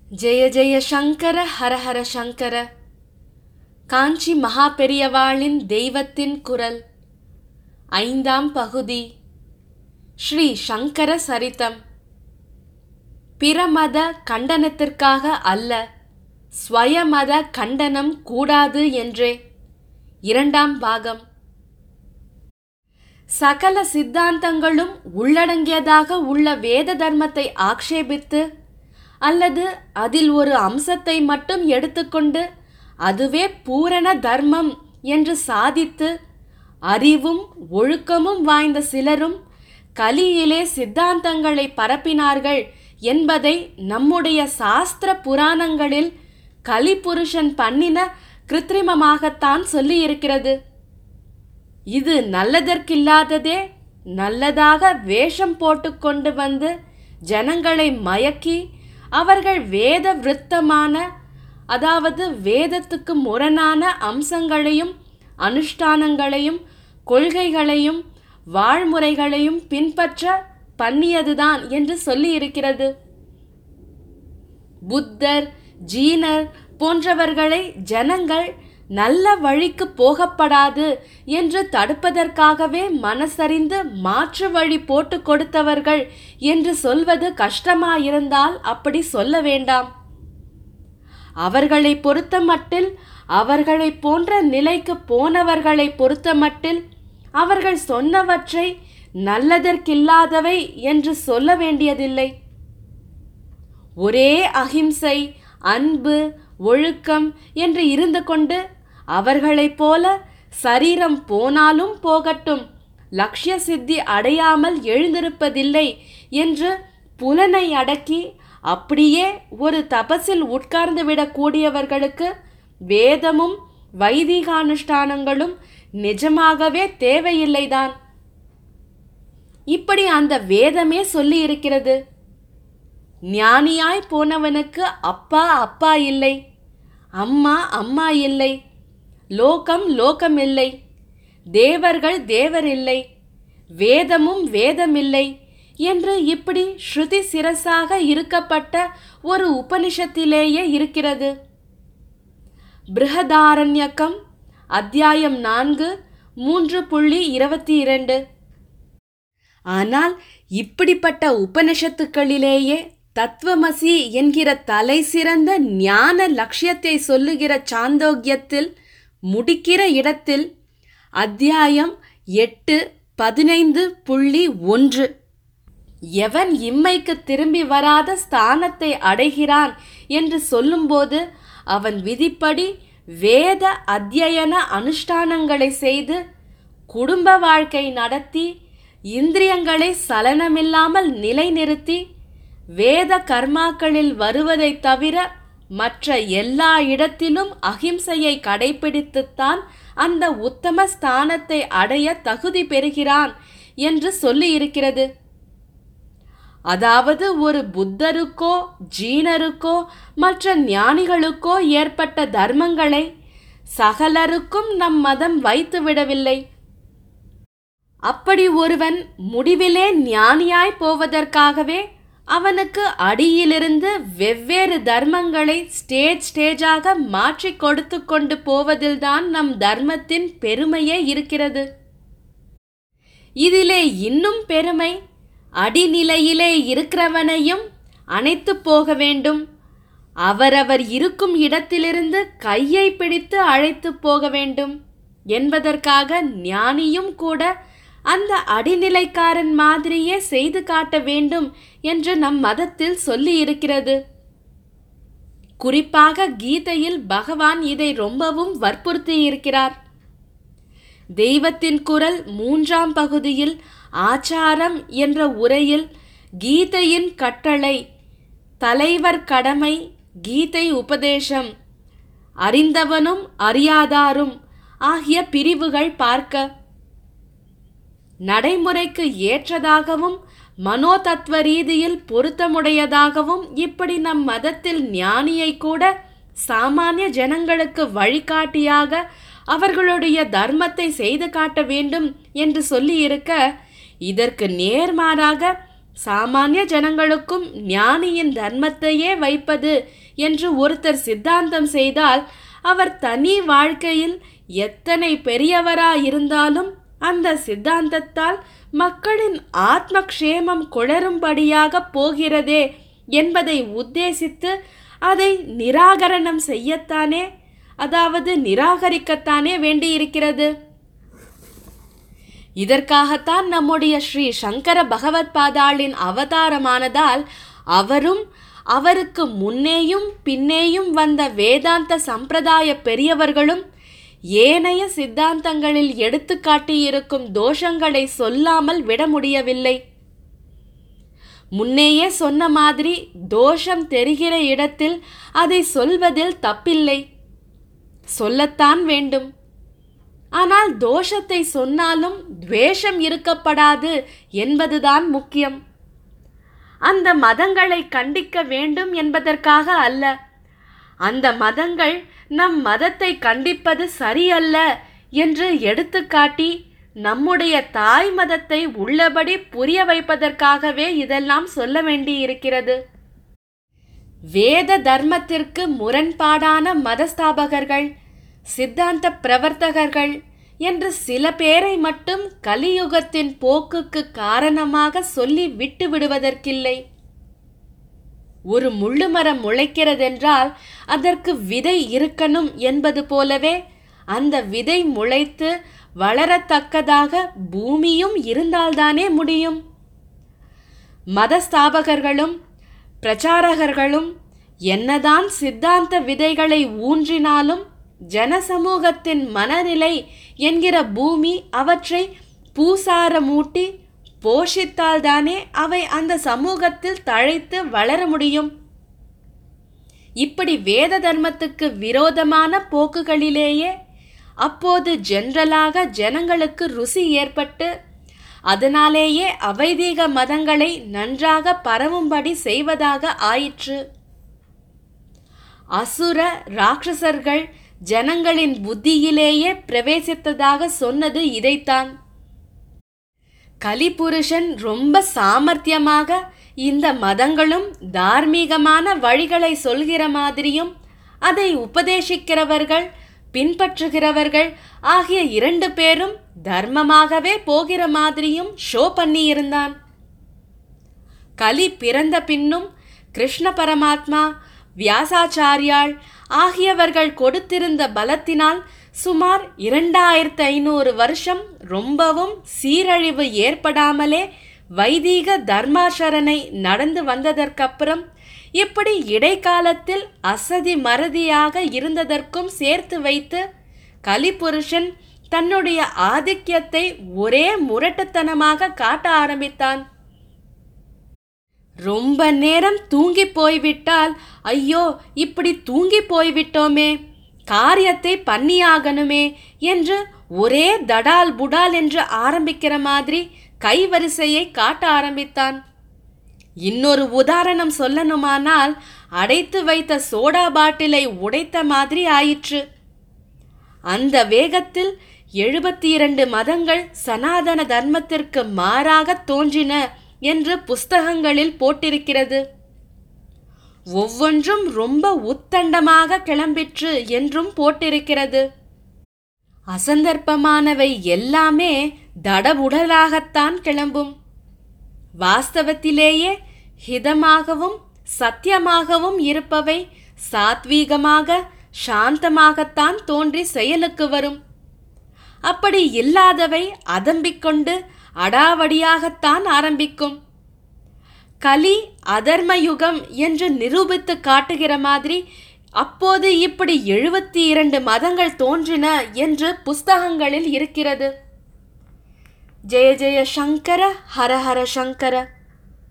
ஜெய ஜெய சங்கர ஹர ஹர சங்கர காஞ்சி மகா பெரியவாளின் தெய்வத்தின் குரல் ஐந்தாம் பகுதி ஸ்ரீ சங்கர சரிதம் பிரமத கண்டனத்திற்காக அல்ல ஸ்வயமத கண்டனம் கூடாது என்றே இரண்டாம் பாகம் சகல சித்தாந்தங்களும் உள்ளடங்கியதாக உள்ள வேத தர்மத்தை ஆக்ஷேபித்து அல்லது அதில் ஒரு அம்சத்தை மட்டும் எடுத்துக்கொண்டு அதுவே பூரண தர்மம் என்று சாதித்து அறிவும் ஒழுக்கமும் வாய்ந்த சிலரும் கலியிலே சித்தாந்தங்களை பரப்பினார்கள் என்பதை நம்முடைய சாஸ்திர புராணங்களில் கலிபுருஷன் பண்ணின கிருத்திரிமமாகத்தான் சொல்லியிருக்கிறது இது நல்லதற்கில்லாததே நல்லதாக வேஷம் போட்டுக்கொண்டு வந்து ஜனங்களை மயக்கி அவர்கள் வேத விருத்தமான அதாவது வேதத்துக்கு முரணான அம்சங்களையும் அனுஷ்டானங்களையும் கொள்கைகளையும் வாழ்முறைகளையும் பின்பற்ற பண்ணியதுதான் என்று சொல்லியிருக்கிறது புத்தர் ஜீனர் போன்றவர்களை ஜனங்கள் நல்ல வழிக்கு போகப்படாது என்று தடுப்பதற்காகவே மனசறிந்து மாற்று வழி போட்டு கொடுத்தவர்கள் என்று சொல்வது கஷ்டமாயிருந்தால் அப்படி சொல்ல வேண்டாம் அவர்களை பொறுத்த மட்டில் அவர்களை போன்ற நிலைக்கு போனவர்களை பொறுத்த மட்டில் அவர்கள் சொன்னவற்றை நல்லதற்கில்லாதவை என்று சொல்ல வேண்டியதில்லை ஒரே அகிம்சை அன்பு ஒழுக்கம் என்று இருந்து கொண்டு அவர்களைப் போல சரீரம் போனாலும் போகட்டும் லட்சிய சித்தி அடையாமல் எழுந்திருப்பதில்லை என்று புலனை அடக்கி அப்படியே ஒரு தபசில் உட்கார்ந்து விடக்கூடியவர்களுக்கு வேதமும் வைதிகானுஷ்டானங்களும் நிஜமாகவே தேவையில்லைதான் இப்படி அந்த வேதமே சொல்லி இருக்கிறது ஞானியாய் போனவனுக்கு அப்பா அப்பா இல்லை அம்மா அம்மா இல்லை லோகம் லோகம் இல்லை தேவர்கள் தேவர் இல்லை வேதமும் வேதமில்லை என்று இப்படி ஸ்ருதி சிரசாக இருக்கப்பட்ட ஒரு உபனிஷத்திலேயே இருக்கிறது பிருகதாரண்யக்கம் அத்தியாயம் நான்கு மூன்று புள்ளி இருபத்தி இரண்டு ஆனால் இப்படிப்பட்ட உபனிஷத்துக்களிலேயே தத்துவமசி என்கிற தலை சிறந்த ஞான லட்சியத்தை சொல்லுகிற சாந்தோக்கியத்தில் முடிக்கிற இடத்தில் அத்தியாயம் எட்டு பதினைந்து புள்ளி ஒன்று எவன் இம்மைக்கு திரும்பி வராத ஸ்தானத்தை அடைகிறான் என்று சொல்லும்போது அவன் விதிப்படி வேத அத்தியன அனுஷ்டானங்களை செய்து குடும்ப வாழ்க்கை நடத்தி இந்திரியங்களை சலனமில்லாமல் நிலைநிறுத்தி வேத கர்மாக்களில் வருவதை தவிர மற்ற எல்லா இடத்திலும் அகிம்சையை கடைபிடித்துத்தான் அந்த உத்தம ஸ்தானத்தை அடைய தகுதி பெறுகிறான் என்று சொல்லியிருக்கிறது அதாவது ஒரு புத்தருக்கோ ஜீனருக்கோ மற்ற ஞானிகளுக்கோ ஏற்பட்ட தர்மங்களை சகலருக்கும் நம் மதம் வைத்து விடவில்லை அப்படி ஒருவன் முடிவிலே ஞானியாய் போவதற்காகவே அவனுக்கு அடியிலிருந்து வெவ்வேறு தர்மங்களை ஸ்டேஜ் ஸ்டேஜாக மாற்றி கொடுத்து கொண்டு போவதில்தான் நம் தர்மத்தின் பெருமையே இருக்கிறது இதிலே இன்னும் பெருமை அடிநிலையிலே இருக்கிறவனையும் அணைத்து போக வேண்டும் அவரவர் இருக்கும் இடத்திலிருந்து கையை பிடித்து அழைத்து போக வேண்டும் என்பதற்காக ஞானியும் கூட அந்த அடிநிலைக்காரன் மாதிரியே செய்து காட்ட வேண்டும் என்று நம் மதத்தில் சொல்லி இருக்கிறது குறிப்பாக கீதையில் பகவான் இதை ரொம்பவும் வற்புறுத்தி இருக்கிறார் தெய்வத்தின் குரல் மூன்றாம் பகுதியில் ஆச்சாரம் என்ற உரையில் கீதையின் கட்டளை தலைவர் கடமை கீதை உபதேசம் அறிந்தவனும் அறியாதாரும் ஆகிய பிரிவுகள் பார்க்க நடைமுறைக்கு ஏற்றதாகவும் மனோதத்துவ ரீதியில் பொருத்தமுடையதாகவும் இப்படி நம் மதத்தில் ஞானியை கூட சாமானிய ஜனங்களுக்கு வழிகாட்டியாக அவர்களுடைய தர்மத்தை செய்து காட்ட வேண்டும் என்று சொல்லியிருக்க இதற்கு நேர்மாறாக சாமானிய ஜனங்களுக்கும் ஞானியின் தர்மத்தையே வைப்பது என்று ஒருத்தர் சித்தாந்தம் செய்தால் அவர் தனி வாழ்க்கையில் எத்தனை பெரியவரா இருந்தாலும் அந்த சித்தாந்தத்தால் மக்களின் ஆத்மக்ஷேமம் குளறும்படியாக போகிறதே என்பதை உத்தேசித்து அதை நிராகரணம் செய்யத்தானே அதாவது நிராகரிக்கத்தானே வேண்டியிருக்கிறது இதற்காகத்தான் நம்முடைய ஸ்ரீ சங்கர பகவத் பாதாளின் அவதாரமானதால் அவரும் அவருக்கு முன்னேயும் பின்னேயும் வந்த வேதாந்த சம்பிரதாய பெரியவர்களும் ஏனைய சித்தாந்தங்களில் எடுத்துக்காட்டியிருக்கும் தோஷங்களை சொல்லாமல் விட முடியவில்லை முன்னேயே சொன்ன மாதிரி தோஷம் தெரிகிற இடத்தில் அதை சொல்வதில் தப்பில்லை சொல்லத்தான் வேண்டும் ஆனால் தோஷத்தை சொன்னாலும் துவேஷம் இருக்கப்படாது என்பதுதான் முக்கியம் அந்த மதங்களை கண்டிக்க வேண்டும் என்பதற்காக அல்ல அந்த மதங்கள் நம் மதத்தை கண்டிப்பது சரியல்ல என்று எடுத்துக்காட்டி நம்முடைய தாய் மதத்தை உள்ளபடி புரிய வைப்பதற்காகவே இதெல்லாம் சொல்ல வேண்டியிருக்கிறது வேத தர்மத்திற்கு முரண்பாடான மதஸ்தாபகர்கள் சித்தாந்த பிரவர்த்தகர்கள் என்று சில பேரை மட்டும் கலியுகத்தின் போக்குக்கு காரணமாக சொல்லி விட்டு விடுவதற்கில்லை ஒரு முள்ளுமரம் முளைக்கிறதென்றால் அதற்கு விதை இருக்கணும் என்பது போலவே அந்த விதை முளைத்து வளரத்தக்கதாக பூமியும் இருந்தால்தானே முடியும் மதஸ்தாபகர்களும் பிரச்சாரகர்களும் என்னதான் சித்தாந்த விதைகளை ஊன்றினாலும் ஜனசமூகத்தின் மனநிலை என்கிற பூமி அவற்றை பூசாரமூட்டி போஷித்தால்தானே அவை அந்த சமூகத்தில் தழைத்து வளர முடியும் இப்படி வேத தர்மத்துக்கு விரோதமான போக்குகளிலேயே அப்போது ஜென்ரலாக ஜனங்களுக்கு ருசி ஏற்பட்டு அதனாலேயே அவைதீக மதங்களை நன்றாக பரவும்படி செய்வதாக ஆயிற்று அசுர ராட்சசர்கள் ஜனங்களின் புத்தியிலேயே பிரவேசித்ததாக சொன்னது இதைத்தான் கலிபுருஷன் ரொம்ப சாமர்த்தியமாக இந்த மதங்களும் தார்மீகமான வழிகளை சொல்கிற மாதிரியும் அதை உபதேசிக்கிறவர்கள் பின்பற்றுகிறவர்கள் ஆகிய இரண்டு பேரும் தர்மமாகவே போகிற மாதிரியும் ஷோ பண்ணியிருந்தான் கலி பிறந்த பின்னும் கிருஷ்ண பரமாத்மா வியாசாச்சாரியாள் ஆகியவர்கள் கொடுத்திருந்த பலத்தினால் சுமார் இரண்டாயிரத்து ஐநூறு வருஷம் ரொம்பவும் சீரழிவு ஏற்படாமலே வைதீக தர்மாசரணை நடந்து வந்ததற்கப்புறம் இப்படி இடைக்காலத்தில் அசதி மறதியாக இருந்ததற்கும் சேர்த்து வைத்து கலிபுருஷன் தன்னுடைய ஆதிக்கியத்தை ஒரே முரட்டுத்தனமாக காட்ட ஆரம்பித்தான் ரொம்ப நேரம் தூங்கி போய்விட்டால் ஐயோ இப்படி தூங்கி போய்விட்டோமே காரியத்தை பண்ணியாகணுமே என்று ஒரே தடால் புடால் என்று ஆரம்பிக்கிற மாதிரி கைவரிசையை காட்ட ஆரம்பித்தான் இன்னொரு உதாரணம் சொல்லணுமானால் அடைத்து வைத்த சோடா பாட்டிலை உடைத்த மாதிரி ஆயிற்று அந்த வேகத்தில் எழுபத்தி இரண்டு மதங்கள் சனாதன தர்மத்திற்கு மாறாக தோன்றின என்று புஸ்தகங்களில் போட்டிருக்கிறது ஒவ்வொன்றும் ரொம்ப உத்தண்டமாக கிளம்பிற்று என்றும் போட்டிருக்கிறது அசந்தர்ப்பமானவை எல்லாமே தடபுடலாகத்தான் கிளம்பும் வாஸ்தவத்திலேயே ஹிதமாகவும் சத்தியமாகவும் இருப்பவை சாத்வீகமாக சாந்தமாகத்தான் தோன்றி செயலுக்கு வரும் அப்படி இல்லாதவை அதம்பிக்கொண்டு அடாவடியாகத்தான் ஆரம்பிக்கும் கலி அதர்ம யுகம் என்று நிரூபித்து காட்டுகிற மாதிரி அப்போது இப்படி எழுபத்தி இரண்டு மதங்கள் தோன்றின என்று புஸ்தகங்களில் இருக்கிறது ஜெய ஜெய சங்கர ஹர ஹர சங்கர